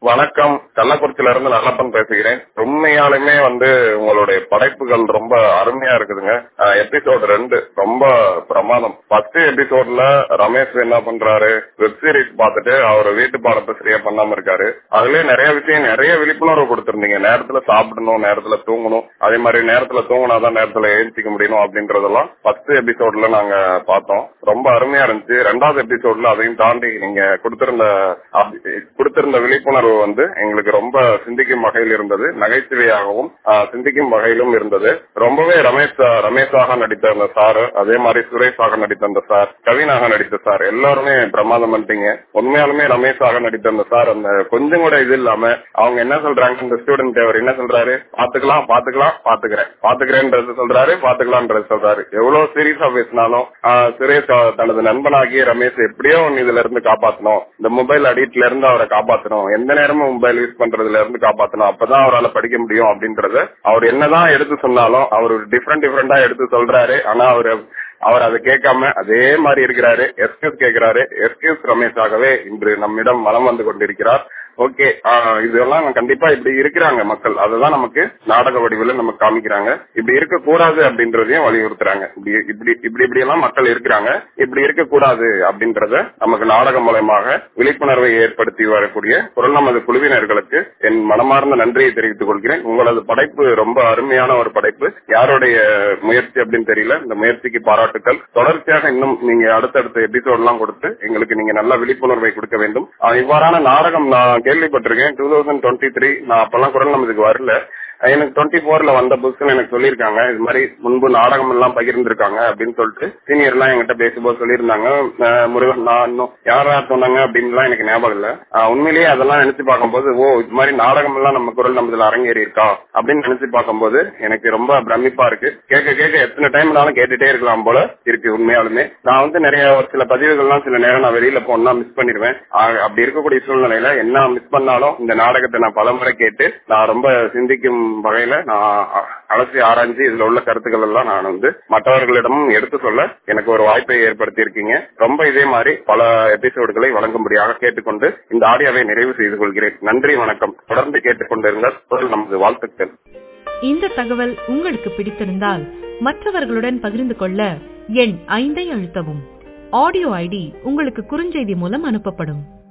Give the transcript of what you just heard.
வணக்கம் கள்ளக்குறிச்சியில இருந்து நல்லப்பன் பேசுகிறேன் உண்மையாலுமே வந்து உங்களுடைய படைப்புகள் ரொம்ப அருமையா இருக்குதுங்க எபிசோடு ரெண்டு ரொம்ப பிரமாதம் ஃபர்ஸ்ட் எபிசோட்ல ரமேஷ் என்ன பண்றாரு வெப் சீரிஸ் பார்த்துட்டு அவர் வீட்டு பாடத்தை சரியா பண்ணாம இருக்காரு அதுலயே நிறைய விஷயம் நிறைய விழிப்புணர்வு கொடுத்திருந்தீங்க நேரத்துல சாப்பிடணும் நேரத்துல தூங்கணும் அதே மாதிரி நேரத்துல தூங்கினாதான் நேரத்துல எழுந்திக்க முடியணும் அப்படின்றதெல்லாம் ஃபர்ஸ்ட் எபிசோட்ல நாங்க பார்த்தோம் ரொம்ப அருமையா இருந்துச்சு ரெண்டாவது எபிசோட்ல அதையும் தாண்டி நீங்க கொடுத்திருந்த கொடுத்திருந்த விழிப்புணர்வு வந்து எங்களுக்கு ரொம்ப சிந்திக்கும் வகையில் இருந்தது நகைச்சுவையாகவும் ஆஹ், சிந்திக்கும் வகையிலும் இருந்தது ரொம்பவே ரமேஷ் ரமேஷாக நடித்த அந்த சார் அதே மாதிரி சுரேஷாக நடித்த அந்த சார் கவினாக நடித்த சார் எல்லாருமே பிரமாதம் பண்ணிட்டீங்க உண்மையாலுமே ரமேஷாக நடித்த அந்த சார் அந்த கொஞ்சம் கூட இது இல்லாம அவங்க என்ன சொல்றாங்க இந்த ஸ்டூடெண்ட் அவர் என்ன சொல்றாரு பாத்துக்கலாம் பாத்துக்கலாம் பாத்துக்கிறேன் பாத்துக்கிறேன்றது சொல்றாரு பாத்துக்கலாம்ன்றது சொல்றாரு எவ்வளவு சீரியஸா பேசினாலும் ஆஹ், சுரேஷ் ஆஹ், தனது நண்பனாகிய ரமேஷ் எப்படியோ ஒன்னு இதுல இருந்து காப்பாத்தணும் இந்த மொபைல் அடிக்ட்ல இருந்து அவரை காப்பாத்தணும் எந்த நேரமும் மொபைல் யூஸ் பண்றதுல இருந்து காப்பாத்தணும் அப்பதான் அவரால் படிக்க முடியும் அப்படின்றத அவர் என்னதான் எடுத்து சொன்னாலும் அவர் டிஃப்ரெண்ட் டிஃப்ரெண்டா எடுத்து சொல்றாரு ஆனா அவர் அவர் அதை கேட்காம அதே மாதிரி இருக்கிறாரு எஸ்கியூஸ் கேட்கிறாரு எஸ்கியூஸ் ரமேஷாகவே இன்று நம்மிடம் வலம் வந்து கொண்டிருக்கிறார் ஓகே இதெல்லாம் கண்டிப்பா இப்படி இருக்கிறாங்க மக்கள் அதுதான் நமக்கு நாடக வடிவில் நமக்கு காமிக்கிறாங்க இப்படி இருக்க கூடாது அப்படின்றதையும் வலியுறுத்துறாங்க இப்படி இப்படி இப்படி இப்படி எல்லாம் மக்கள் இருக்கிறாங்க இப்படி இருக்க கூடாது அப்படின்றத நமக்கு நாடகம் மூலயமாக விழிப்புணர்வை ஏற்படுத்தி வரக்கூடிய குரல் நமது குழுவினர்களுக்கு என் மனமார்ந்த நன்றியை தெரிவித்துக் கொள்கிறேன் உங்களது படைப்பு ரொம்ப அருமையான ஒரு படைப்பு யாருடைய முயற்சி அப்படின்னு தெரியல இந்த முயற்சிக்கு பாராட்டுக்கள் தொடர்ச்சியாக இன்னும் நீங்க அடுத்தடுத்த எபிசோட் எல்லாம் கொடுத்து எங்களுக்கு நீங்க நல்ல விழிப்புணர்வை கொடுக்க வேண்டும் ஆஹ் இவ்வாறான நாடகம் நான் கேள்விப்பட்டிருக்கேன் டூ தௌசண்ட் டுவெண்ட்டி த்ரீ நான் அப்பெல்லாம் குரல் நமதுக்கு வரல எனக்கு டுவெண்ட்டி போர்ல வந்த புக்ஸ் எனக்கு சொல்லியிருக்காங்க இது மாதிரி முன்பு நாடகம் எல்லாம் பகிர்ந்திருக்காங்க அப்படின்னு சொல்லிட்டு சீனியர் எல்லாம் என்கிட்ட பேசும்போது சொல்லியிருந்தாங்க அஹ் முருகன் நான் இன்னும் யார் யார் சொன்னாங்க அப்படின்லாம் எனக்கு ஞாபகம் இல்ல அஹ் உண்மையிலேயே அதெல்லாம் நினைச்சு பார்க்கும்போது ஓ இது மாதிரி நாடகம் எல்லாம் நம்ம குரல் நம்மதுல அரங்கேறி இருக்கா அப்படின்னு நினைச்சு பார்க்கும்போது எனக்கு ரொம்ப பிரமிப்பா இருக்கு கேட்க கேட்க எத்தனை டைம்னாலும் கேட்டுட்டே இருக்கலாம் போல இருக்கு உண்மையாலுமே நான் வந்து நிறைய ஒரு சில பதிவுகள்லாம் சில நேரம் நான் வெளியில போனா மிஸ் பண்ணிடுவேன் ஆஹ் அப்படி இருக்கக்கூடிய சூழ்நிலையில என்ன மிஸ் பண்ணாலும் இந்த நாடகத்தை நான் பலமுறை கேட்டு நான் ரொம்ப சிந்திக்கும் வகையில நான் அ- அலசி ஆராய்ஞ்சு இதுல உள்ள கருத்துக்கள் எல்லாம் நான் வந்து மற்றவர்களிடமும் எடுத்து சொல்ல எனக்கு ஒரு வாய்ப்பை ஏற்படுத்தி இருக்கீங்க ரொம்ப இதே மாதிரி பல எபிசோடுகளை வழங்கும்படியாக கேட்டுக்கொண்டு இந்த ஆடியோவை நிறைவு செய்து கொள்கிறேன் நன்றி வணக்கம் தொடர்ந்து கேட்டுக்கொண்டிருங்கள் குரல் நமது வாழ்த்துக்கள் இந்த தகவல் உங்களுக்கு பிடித்திருந்தால் மற்றவர்களுடன் பகிர்ந்து கொள்ள எண் ஐந்தை அழுத்தவும் ஆடியோ ஐடி உங்களுக்கு குறுஞ்செய்தி மூலம் அனுப்பப்படும்